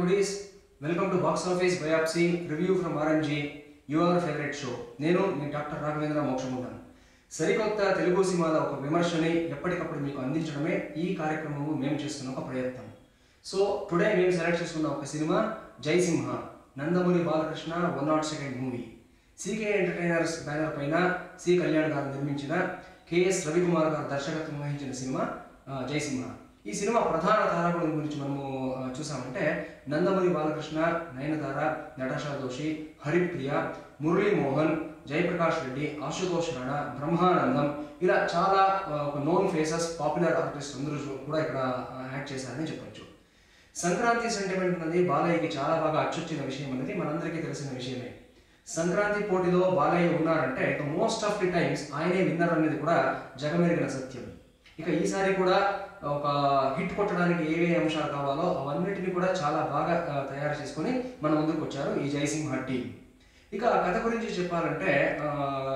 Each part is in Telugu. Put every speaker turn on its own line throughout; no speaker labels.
Foodies welcome to box office biopsy review from RMG your favourite show నేను మీ డాక్టర్ రాఘవేంద్ర మోక్షముంటాను సరికొత్త తెలుగు సినిమాల ఒక విమర్శని ఎప్పటికప్పుడు మీకు అందించడమే ఈ కార్యక్రమము మేము చేస్తున్న ఒక ప్రయత్నం సో టుడే మేము సెలెక్ట్ చేసుకున్న ఒక సినిమా Jayasimha Nandamuri Balakrishna one nought second movie CK entertainers banner పైన సి కళ్యాణ్ గారు నిర్మించిన కెఎస్ రవికుమార్ గారు దర్శకత్వం వహించిన సినిమా ఆ, జయసింహ ఈ సినిమా ప్రధాన తారకుల గురించి మనము ఆ, చూసామంటే నందమూరి బాలకృష్ణ నయనతార నటాషా దోషి హరిప్రియ మురళీ మోహన్ జయప్రకాష్ రెడ్డి ఆశుతోష్ రాణా బ్రహ్మానందం ఇలా చాలా ఆ, ఒక నోన్ ఫేసెస్ పాపులర్ ఆర్టిస్ట్ అందరూ కూడా ఇక్కడ యాడ్ చేశారని చెప్పొచ్చు సంక్రాంతి సెంటిమెంట్ అనేది బాలయ్యకి చాలా బాగా అచ్చొచ్చిన విషయం అనేది మనందరికీ తెలిసిన విషయమే సంక్రాంతి పోటీలో బాలయ్య ఉన్నారంటే ఇక మోస్ట్ ఆఫ్ ది టైమ్స్ ఆయనే విన్నర్ అనేది కూడా జగమెరిగిన సత్యం ఇక ఈసారి కూడా ఒక హిట్ కొట్టడానికి ఏవే అంశాలు కావాలో అవన్నిటిని కూడా చాలా బాగా ఆ, తయారు చేసుకొని మన ముందుకు వచ్చారు ఈ జయసింహ టీం ఇక కథ గురించి చెప్పాలంటే ఆ,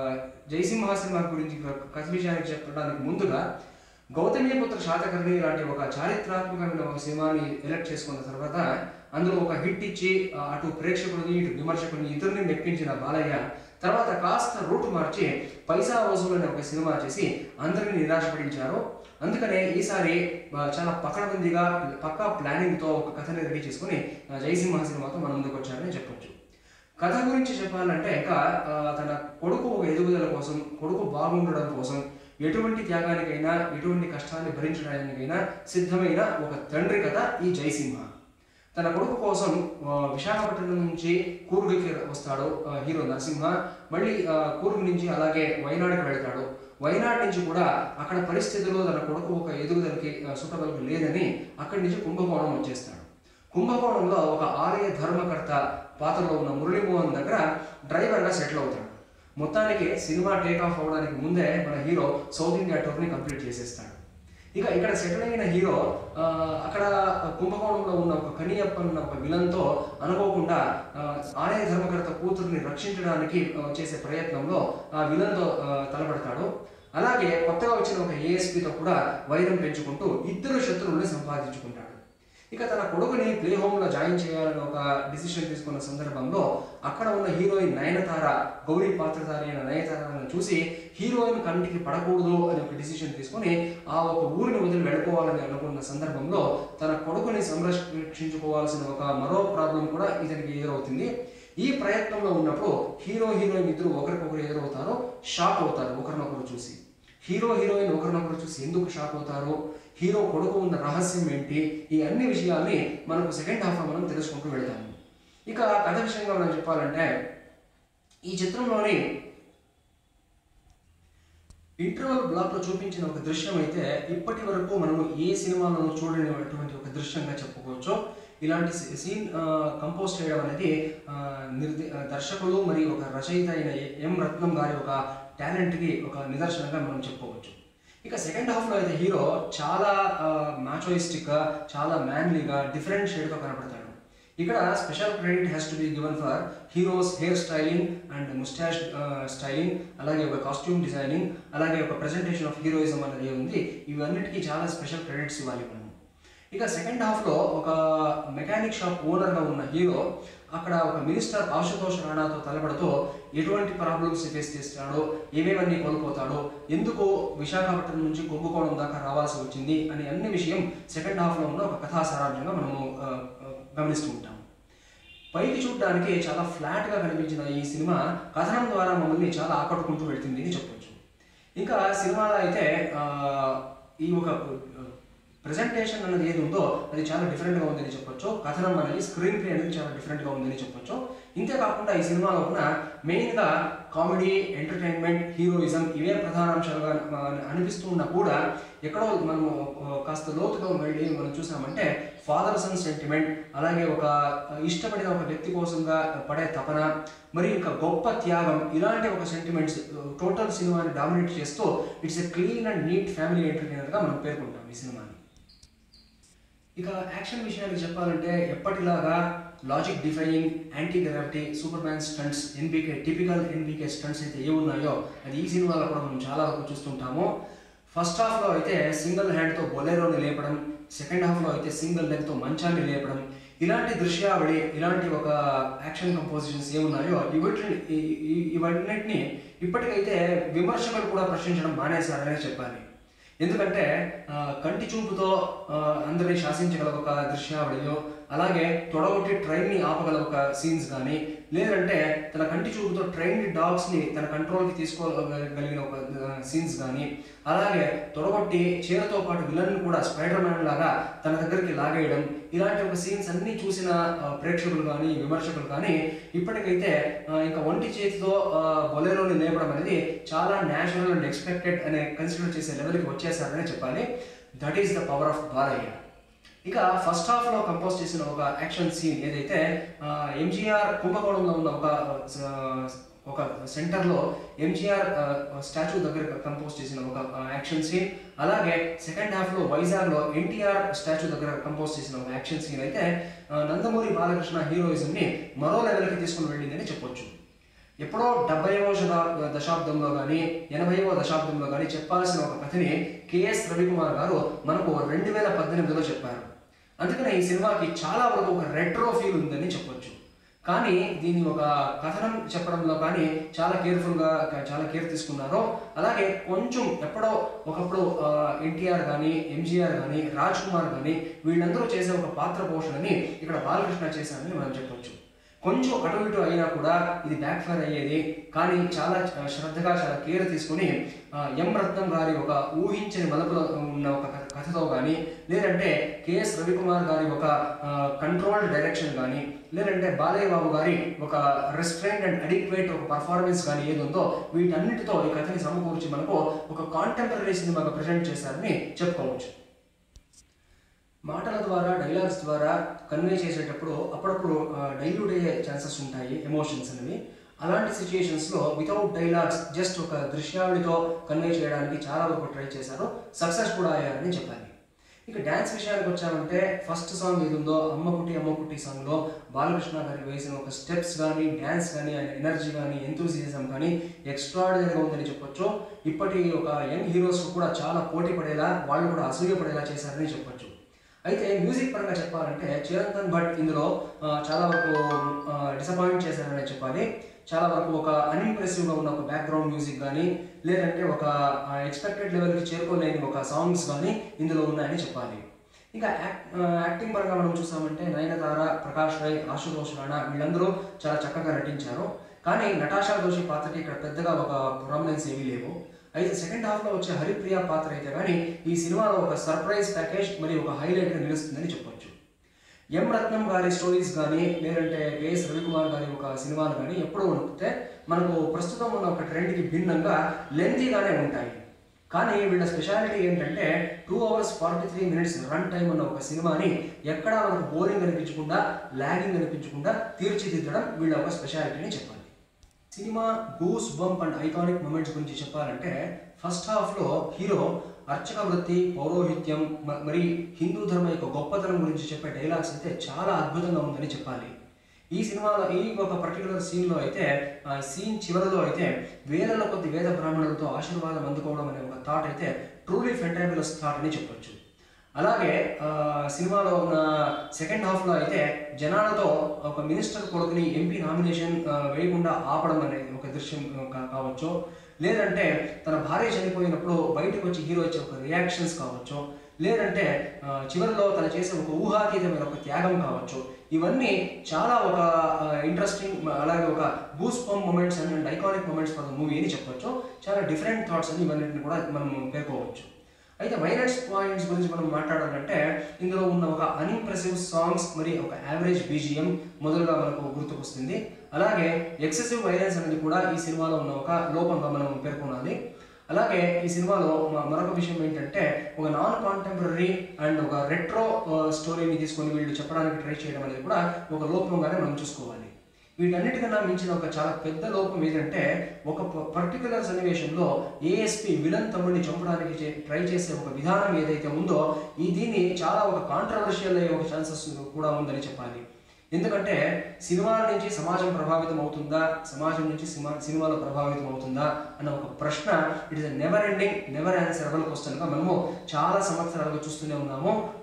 జయసింహ సినిమా గురించి కథ విషయానికి చెప్పడానికి ముందుగా గౌతమిపుత్ర శాతకర్ణి లాంటి ఒక చారిత్రాత్మకమైన ఒక సినిమాని ఎలక్ట్ చేసుకున్న తర్వాత అందులో ఒక హిట్ ఇచ్చి ఆ, అటు ప్రేక్షకుడిని ఇటు విమర్శకుడిని ఇద్దరిని మెప్పించిన బాలయ్య తర్వాత కాస్త రూట్ మార్చి పైసా వసూలు అనే ఒక సినిమా చేసి అందరినీ నిరాశపడించారు అందుకనే ఈసారి ఆ, చాలా పకడబందీగా పక్కా ప్లానింగ్తో ఒక కథని రెడీ చేసుకుని ఆ, జయసింహ సినిమాతో మన ముందుకు వచ్చారని చెప్పొచ్చు కథ గురించి చెప్పాలంటే ఇంకా ఆ, తన కొడుకు ఒక ఎదుగుదల కోసం కొడుకు బాగుండడం కోసం ఎటువంటి త్యాగానికైనా ఎటువంటి కష్టాన్ని భరించడానికైనా సిద్ధమైన ఒక తండ్రి కథ ఈ జయసింహ తన కొడుకు కోసం ఆ, విశాఖపట్నం నుంచి కూర్గుకి వస్తాడు ఆ, హీరో నరసింహ మళ్ళీ ఆ, కూర్గు నుంచి అలాగే వైనాడుకి వెళ్తాడు వైనాడ్ నుంచి కూడా అక్కడ పరిస్థితుల్లో తన కొడుకు ఒక ఎదుగుదలకి సుఖబలకు లేదని అక్కడి నుంచి కుంభకోణం వచ్చేస్తాడు కుంభకోణంలో ఒక ఆలయ ధర్మకర్త పాత్రలో ఉన్న మురళీమోహన్ దగ్గర డ్రైవర్గా సెటిల్ అవుతాడు మొత్తానికి సినిమా టేక్ ఆఫ్ అవడానికి ముందే మన హీరో సౌత్ ఇండియా టూర్ని కంప్లీట్ చేసేస్తాడు ఇక ఇక్కడ సెటిల్ అయిన హీరో ఆ, అక్కడ కుంభకోణంలో ఉన్న ఒక కనియప్ప అన్న ఒక విలన్తో అనుకోకుండా ఆ, ఆలయ ధర్మకర్త కూతుర్ని రక్షించడానికి ఆ, చేసే ప్రయత్నంలో ఆ విలన్తో ఆ, తలపడతాడు అలాగే కొత్తగా వచ్చిన ఒక ఏఎస్పీతో కూడా వైరం పెంచుకుంటూ ఇద్దరు శత్రువుల్ని సంపాదించుకుంటాడు ఇక తన కొడుకుని ప్లే హోమ్లో జాయిన్ చేయాలని ఒక డిసిషన్ తీసుకున్న సందర్భంలో అక్కడ ఉన్న హీరోయిన్ నయనతార గౌరీ పాత్రధారి అయిన నయనతారను చూసి హీరోయిన్ కంటికి పడకూడదు అని ఒక డిసిషన్ తీసుకొని ఆ ఒక ఊరిని వదిలి వెళ్ళిపోవాలని అనుకున్న సందర్భంలో తన కొడుకుని సంరక్షించుకోవాల్సిన ఒక మరో ప్రాబ్లం కూడా ఇతనికి ఎదురవుతుంది ఈ ప్రయత్నంలో ఉన్నప్పుడు హీరో హీరోయిన్ ఇద్దరు ఒకరికొకరు ఎదురవుతారు షాక్ అవుతారు ఒకరినొకరు చూసి హీరో హీరోయిన్ ఒకరినొకరు చూసి ఎందుకు షాక్ అవుతారు హీరో కొడుకు ఉన్న రహస్యం ఏంటి ఈ అన్ని విషయాల్ని మనకు సెకండ్ హాఫ్లో మనం తెలుసుకుంటూ వెళ్తాము ఇక కథ విషయంగా మనం చెప్పాలంటే ఈ చిత్రంలోని ఇంటర్వల్ బ్లాక్ లో చూపించిన ఒక దృశ్యం అయితే ఇప్పటి వరకు మనము ఏ సినిమాలోనూ చూడనిటువంటి ఒక దృశ్యంగా చెప్పుకోవచ్చు ఇలాంటి సీ- సీన్ కంపోజ్ చేయడం అనేది ఆ, నిర్ది ఆ, దర్శకులు మరియు ఒక రచయిత అయిన ఎం రత్నం గారి ఒక టాలెంట్కి ఒక నిదర్శనంగా మనం చెప్పుకోవచ్చు ఇక సెకండ్ హాఫ్లో అయితే హీరో చాలా మ్యాచోయిస్టిక్గా చాలా మ్యాన్లీగా డిఫరెంట్ షేడ్తో కనపడతాడు ఇక్కడ special credit has to be given for hero's hair styling and moustache styling అలాగే ఒక కాస్ట్యూమ్ డిజైనింగ్ అలాగే ఒక ప్రెజెంటేషన్ ఆఫ్ హీరోయిజం అనేది ఉంది ఇవన్నిటికీ చాలా స్పెషల్ క్రెడిట్స్ ఇవ్వాలి మనం ఇక సెకండ్ హాఫ్లో ఒక మెకానిక్ షాప్ ఓనర్గా ఉన్న హీరో అక్కడ ఒక మినిస్టర్ ఆశుతోష్ రాణాతో తలపడుతూ ఎటువంటి ప్రాబ్లమ్స్ ఫేస్ చేస్తాడో ఏమేమన్నీ కోల్పోతాడో ఎందుకు విశాఖపట్నం నుంచి కుంభకోణం దాకా రావాల్సి వచ్చింది అనే అన్ని విషయం సెకండ్ హాఫ్లో ఉన్న ఒక కథా సారాంశంగా మనము ఆ, ఆ, గమనిస్తూ ఉంటాం పైకి చూడడానికి చాలా ఫ్లాట్గా కనిపించిన ఈ సినిమా కథనం ద్వారా మమ్మల్ని చాలా ఆకట్టుకుంటూ వెళ్తుంది అని చెప్పొచ్చు ఇంకా సినిమాలో అయితే ఆ, ఈ ఒక ప్రజెంటేషన్ అనేది ఏది ఉందో అది చాలా డిఫరెంట్గా ఉందని చెప్పొచ్చు కథనం అనేది స్క్రీన్ ప్లే అనేది చాలా డిఫరెంట్గా ఉందని చెప్పొచ్చు ఇంతే కాకుండా ఈ సినిమాలో ఉన్న మెయిన్గా కామెడీ ఎంటర్టైన్మెంట్ హీరోయిజం ఇవే ప్రధానాంశాలుగా ఆ, అనిపిస్తూ ఉన్నా కూడా ఎక్కడో మనము ఆ, కాస్త లోతుగా వెళ్ళి మనం చూసామంటే ఫాదర్ సన్ సెంటిమెంట్ అలాగే ఒక ఇష్టపడిన ఒక వ్యక్తి కోసంగా పడే తపన మరి ఇంకా గొప్ప త్యాగం ఇలాంటి ఒక సెంటిమెంట్స్ టోటల్ సినిమాని డామినేట్ చేస్తూ it's a clean and neat family ఎంటర్టైనర్గా మనం పేర్కొంటాం ఈ సినిమాని ఇక యాక్షన్ విషయానికి చెప్పాలంటే ఎప్పటిలాగా logic defining anti gravity superman stunts NBK typical NBK stunts అయితే ఏ ఉన్నాయో అది ఈ సినిమాలో కూడా మనం చాలా వరకు చూస్తుంటాము ఫస్ట్ హాఫ్లో అయితే సింగిల్ హ్యాండ్తో బొలెరోని లేపడం సెకండ్ హాఫ్లో అయితే సింగిల్ లెగ్తో మంచాన్ని లేపడం ఇలాంటి దృశ్యావళి ఇలాంటి ఒక యాక్షన్ కంపోజిషన్స్ ఏమున్నాయో ఇవటిని ఈ- ఈ- ఇవన్నిటిని ఇప్పటికైతే విమర్శకులు కూడా ప్రశ్నించడం మానేశారనే చెప్పాలి ఎందుకంటే ఆ, కంటి చూపుతో ఆ, అందరినీ శాసించగల ఒక దృశ్యావళియో అలాగే తొడగొట్టి ట్రైన్ని ఆపగల ఒక సీన్స్ కానీ లేదంటే తన కంటి చూపుతో ట్రైన్ డాగ్స్ని తన కంట్రోల్కి తీసుకోగలిగిన ఒక సీన్స్ కానీ అలాగే తొడగొట్టి చీరతో పాటు విలన్ కూడా స్పైడర్ మ్యాన్ లాగా తన దగ్గరికి లాగేయడం ఇలాంటి ఒక సీన్స్ అన్ని చూసిన ఆ, ప్రేక్షకులు కానీ విమర్శకులు కానీ ఇప్పటికైతే ఆ, ఇంకా ఒంటి చేతితో ఆ, బొలెరోని లేపడం అనేది చాలా న్యాచురల్ అండ్ ఎక్స్పెక్టెడ్ అనే కన్సిడర్ చేసే లెవెల్కి వచ్చేసారనే చెప్పాలి that is the power of Balayya ఇక ఫస్ట్ హాఫ్ లో కంపోజ్ చేసిన ఒక యాక్షన్ సీన్ ఏదైతే ఎంజీఆర్ కుంభకోణంలో ఉన్న ఒక ఆ, ఒక సెంటర్ లో ఎంజీఆర్ స్టాచ్యూ దగ్గర కంపోజ్ చేసిన ఒక యాక్షన్ సీన్ అలాగే సెకండ్ హాఫ్ లో వైజాగ్ లో ఎన్టీఆర్ స్టాచ్యూ దగ్గర కంపోజ్ చేసిన ఒక యాక్షన్ సీన్ అయితే ఆ, నందమూరి బాలకృష్ణ హీరోయిజం ని మరో లెవెల్కి తీసుకుని వెళ్ళిందని చెప్పొచ్చు ఎప్పుడో డెబ్బైవ శతా- దశాబ్దంలో కానీ ఎనభైవ దశాబ్దంలో కానీ చెప్పాల్సిన ఒక కథని కెఎస్ రవికుమార్ గారు మనకు రెండు వేల పద్దెనిమిదిలో చెప్పారు అందుకనే ఈ సినిమాకి చాలా వరకు ఒక రెట్రో ఫీల్ ఉందని చెప్పొచ్చు కానీ దీన్ని ఒక కథనం చెప్పడంలో కానీ చాలా కేర్ఫుల్గా చాలా కేర్ తీసుకున్నారు అలాగే కొంచెం ఎప్పుడో ఒకప్పుడు ఎన్టీఆర్ కానీ ఎంజీఆర్ కానీ రాజ్ కుమార్ కానీ వీళ్ళందరూ చేసే ఒక పాత్ర పోషణని ఇక్కడ బాలకృష్ణ చేశారని మనం చెప్పొచ్చు కొంచెం అటు ఇటు అయినా కూడా ఇది బ్యాక్ ఫైర్ అయ్యేది కానీ చాలా శ్రద్ధగా చాలా కేర్ తీసుకుని ఆ, ఎం రత్నం గారి ఒక ఊహించని మలుపులో ఉన్న ఒక కథ- కథతో కానీ లేదంటే కెఎస్ రవికుమార్ గారి ఒక కంట్రోల్డ్ డైరెక్షన్ కానీ లేదంటే బాలయ్య బాబు గారి ఒక రెస్ట్రైన్ అండ్ అడిక్వేట్ ఒక పర్ఫార్మెన్స్ కానీ ఏది ఉందో వీటన్నిటితో ఈ కథని సమకూర్చి మనకు ఒక కాంటెంపరీ సినిమాగా ప్రజెంట్ చేశారని చెప్పుకోవచ్చు మాటల ద్వారా డైలాగ్స్ ద్వారా కన్వే చేసేటప్పుడు అప్పుడప్పుడు డైల్యూట్ అయ్యే ఛాన్సెస్ ఉంటాయి ఎమోషన్స్ అనేవి అలాంటి సిచ్యుయేషన్స్లో వితౌట్ డైలాగ్స్ జస్ట్ ఒక దృశ్యావళితో కన్వే చేయడానికి చాలా వరకు ట్రై చేశారు సక్సెస్ కూడా అయ్యారని చెప్పాలి ఇక డ్యాన్స్ విషయానికి వచ్చామంటే ఫస్ట్ సాంగ్ ఏది ఉందో అమ్మ కుట్టి అమ్మ కుట్టి సాంగ్లో బాలకృష్ణ గారి వేసిన ఒక స్టెప్స్ కానీ డ్యాన్స్ కానీ ఆయన ఎనర్జీ కానీ ఎంతూజిజం కానీ ఎక్స్ట్రాడినరీగా ఉందని చెప్పొచ్చు ఇప్పటి ఒక యంగ్ హీరోస్ కూడా చాలా పోటీ పడేలా వాళ్ళు కూడా అసూయ పడేలా చేశారని చెప్పొచ్చు అయితే మ్యూజిక్ పరంగా చెప్పాలంటే చిరంతన్ భట్ ఇందులో ఆ, చాలా వరకు డిసప్పాయింట్ చేశారని చెప్పాలి చాలా వరకు ఒక అన్ఇంప్రెసివ్గా ఉన్న ఒక బ్యాక్గ్రౌండ్ మ్యూజిక్ కానీ లేదంటే ఒక ఎక్స్పెక్టెడ్ లెవెల్కి చేరుకోలేని ఒక సాంగ్స్ కానీ ఇందులో ఉన్నాయని చెప్పాలి ఇంకా యాక్- ఆ, యాక్టింగ్ పరంగా మనం చూసామంటే నయనతార ప్రకాష్ రై ఆశుతోష్ రాణా వీళ్ళందరూ చాలా చక్కగా నటించారు కానీ నటాషా దోషి పాత్రకి ఇక్కడ పెద్దగా ఒక ప్రామినెన్స్ ఏమీ లేవు అయితే సెకండ్ హాఫ్లో వచ్చే హరిప్రియ పాత్ర అయితే కానీ ఈ సినిమాలో ఒక సర్ప్రైజ్ ప్యాకేజ్ మరియు ఒక హైలైట్గా నిలుస్తుందని చెప్పొచ్చు ఎం రత్నం గారి స్టోరీస్ కానీ లేదంటే కేఎస్ రవికుమార్ గారి ఒక సినిమాలు కానీ ఎప్పుడూ ఉంటే మనకు ప్రస్తుతం ఉన్న ఒక ట్రెండ్కి భిన్నంగా లెంతీగానే ఉంటాయి కానీ వీళ్ళ స్పెషాలిటీ ఏంటంటే two hours forty three minutes run time ఉన్న ఒక సినిమాని ఎక్కడా మనకు బోరింగ్ అనిపించకుండా లాగింగ్ అనిపించకుండా తీర్చిదిద్దడం వీళ్ళ ఒక స్పెషాలిటీని చెప్పాలి సినిమా goose bump and iconic moments గురించి చెప్పాలంటే ఫస్ట్ హాఫ్లో హీరో అర్చక వృత్తి పౌరోహిత్యం మ- మరి హిందూ ధర్మం యొక్క గొప్పతనం గురించి చెప్పే డైలాగ్స్ అయితే చాలా అద్భుతంగా ఉందని చెప్పాలి ఈ సినిమాలో ఈ ఒక పర్టికులర్ సీన్లో అయితే ఆ సీన్ చివరిలో అయితే వేల కొద్ది వేద బ్రాహ్మణులతో ఆశీర్వాదం అందుకోవడం అనే ఒక థాట్ అయితే ట్రూలీ ఫెంటాబులస్ థాట్ అని చెప్పొచ్చు అలాగే ఆ, సినిమాలో ఉన్న సెకండ్ హాఫ్లో అయితే జనాలతో ఒక మినిస్టర్ కొడుకుని ఎంపీ నామినేషన్ ఆ, వేయకుండా ఆపడం అనేది ఒక దృశ్యం కా- కావచ్చు లేదంటే తన భార్య చనిపోయినప్పుడు బయటకు వచ్చి హీరో ఇచ్చే ఒక రియాక్షన్స్ కావచ్చు లేదంటే ఆ, చివరిలో తను చేసే ఒక ఊహాతీతమైన ఒక త్యాగం కావచ్చు ఇవన్నీ చాలా ఒక ఇంట్రెస్టింగ్ అలాగే ఒక goose bump moments and iconic moments for the movie అని చెప్పొచ్చు చాలా డిఫరెంట్ థాట్స్ అని ఇవన్నింటిని కూడా మనం పేర్కోవచ్చు అయితే మైనస్ పాయింట్స్ గురించి మనం మాట్లాడాలంటే ఇందులో ఉన్న ఒక అన్ఇంప్రెసివ్ సాంగ్స్ మరి ఒక యావరేజ్ బీజిఎం మొదలుగా మనకు గుర్తుకొస్తుంది అలాగే ఎక్సెసివ్ వైలెన్స్ అనేది కూడా ఈ సినిమాలో ఉన్న ఒక లోపంగా మనం పేర్కొనాలి అలాగే ఈ సినిమాలో మ- మరొక విషయం ఏంటంటే ఒక నాన్ కాంటెంపరీ అండ్ ఒక రెట్రో స్టోరీని తీసుకొని వీళ్ళు చెప్పడానికి ట్రై చేయడం అనేది కూడా ఒక లోపంగానే మనం చూసుకోవాలి వీటన్నిటికన్నా మించిన ఒక చాలా పెద్ద లోపం ఏంటంటే ఒక పర్టికులర్ సన్నివేశంలో ఏఎస్పి విలన్ తమ్ముడిని చంపడానికి చే- ట్రై చేసే ఒక విధానం ఏదైతే ఉందో ఈ దీన్ని చాలా ఒక కాంట్రవర్షియల్ అయ్యే ఒక ఛాన్సెస్ కూడా ఉందని చెప్పాలి ఎందుకంటే సినిమాల నుంచి సమాజం ప్రభావితం అవుతుందా సమాజం నుంచి సినిమా సినిమాలో ప్రభావితం అవుతుందా అన్న ఒక ప్రశ్న it is never ending never answerable క్వశ్చన్గా మనము చాలా సంవత్సరాలుగా చూస్తూనే ఉన్నాము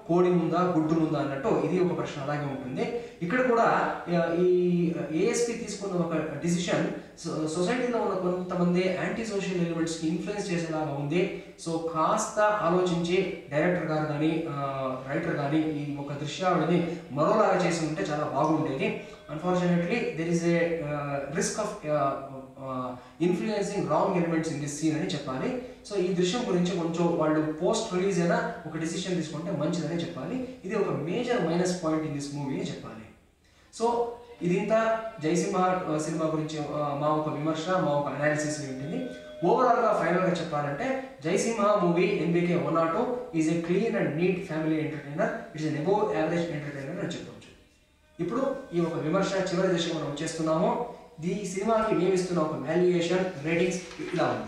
కోడి ముందా గుడ్డు ముందా అన్నట్టు ఇది ఒక ప్రశ్న అలాగే ఉంటుంది ఇక్కడ కూడా ఆ, ఈ ఏఎస్పి తీసుకున్న ఒక డిసిషన్ సొసైటీలో ఉన్న కొంతమంది యాంటీ సోషల్ ఎలిమెంట్స్కి ఇన్ఫ్లుయెన్స్ చేసేలాగా ఉంది సో కాస్త ఆలోచించి డైరెక్టర్ గారు కానీ రైటర్ కానీ ఈ ఒక దృశ్యావళిని మరోలాగా చేసి ఉంటే చాలా బాగుండేది unfortunately there is a risk of influencing wrong elements in this scene అని చెప్పాలి సో ఈ దృశ్యం గురించి కొంచెం వాళ్ళు పోస్ట్ రిలీజ్ అయినా ఒక డిసిషన్ తీసుకుంటే మంచిదని చెప్పాలి ఇది ఒక major minus point in this movie అని చెప్పాలి సో ఇదింత జయసింహ ఆ, సినిమా గురించి ఆ, మా ఒక విమర్శ మా ఒక అనాలిసిస్ ఉంటుంది ఓవరాల్ గా ఫైనల్ గా చెప్పాలంటే Jayasimha movie NBK one oh two is a clean and neat family entertainer it's an above average entertainer అని చెప్పవచ్చు ఇప్పుడు ఈ ఒక విమర్శ చివరి దశకు మనం వచ్చేస్తున్నాము ఈ సినిమాకి మేము ఇస్తున్న ఒక వాల్యుయేషన్ రేటింగ్స్ ఇలా ఉంది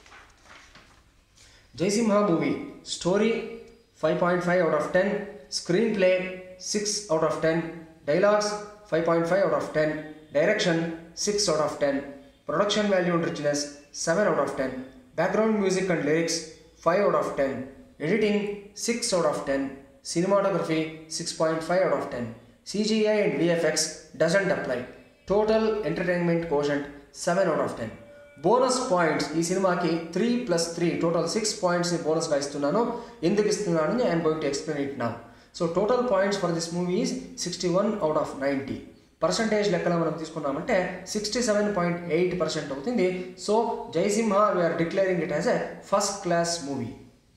Jayasimha movie story five point five out of ten screenplay six out of ten dialogues five point five out of ten direction six out of ten production value and richness seven out of ten background music and lyrics five out of ten editing six out of ten cinematography six point five out of ten CGI and VFX doesn't apply. Total entertainment quotient seven out of ten bonus points ఈ సినిమాకి three plus three total six points బోనస్గా ఇస్తున్నాను ఎందుకు ఇస్తున్నానని I'm going to explain it నా so total points for this movie is sixty one out of ninety percentage లెక్కన మనం తీసుకున్నామంటే sixty seven point eight percent అవుతుంది so Jayasimha we're declaring it as a first class movie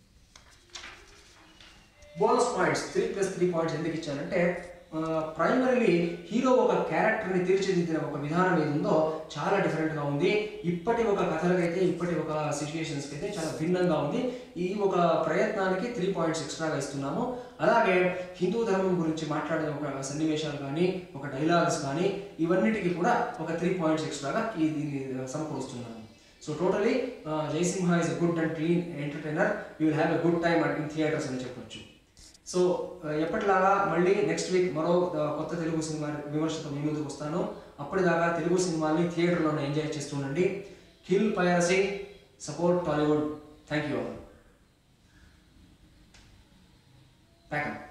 bonus points three plus three points ఎందుకు ఇచ్చానంటే ప్రైమరీలీ హీరో ఒక క్యారెక్టర్ని తీర్చిదిద్దిన ఒక విధానం ఏది ఉందో చాలా డిఫరెంట్గా ఉంది ఇప్పటి ఒక కథలకైతే ఇప్పటి ఒక సిచ్యుయేషన్స్కి అయితే చాలా భిన్నంగా ఉంది ఈ ఒక ప్రయత్నానికి త్రీ పాయింట్స్ ఎక్స్ట్రాగా ఇస్తున్నాము అలాగే హిందూ ధర్మం గురించి మాట్లాడే ఒక సన్నివేశాలు కానీ ఒక డైలాగ్స్ కానీ ఇవన్నిటికీ కూడా ఒక త్రీ పాయింట్స్ ఎక్స్ట్రాగా ఈ దీన్ని సమకూరుస్తున్నాను so totally Jayasimha is a good and clean entertainer you will have a good time at in theatres అని చెప్పొచ్చు సో ఎప్పటిలాగా మళ్ళీ నెక్స్ట్ వీక్ మరో ఆ, కొత్త తెలుగు సినిమా విమర్శతో మీ ముందుకు వస్తాను అప్పటిదాకా తెలుగు సినిమాని థియేటర్లోనే ఎంజాయ్ చేస్తుండండి kill piracy support Tollywood thank you all pack up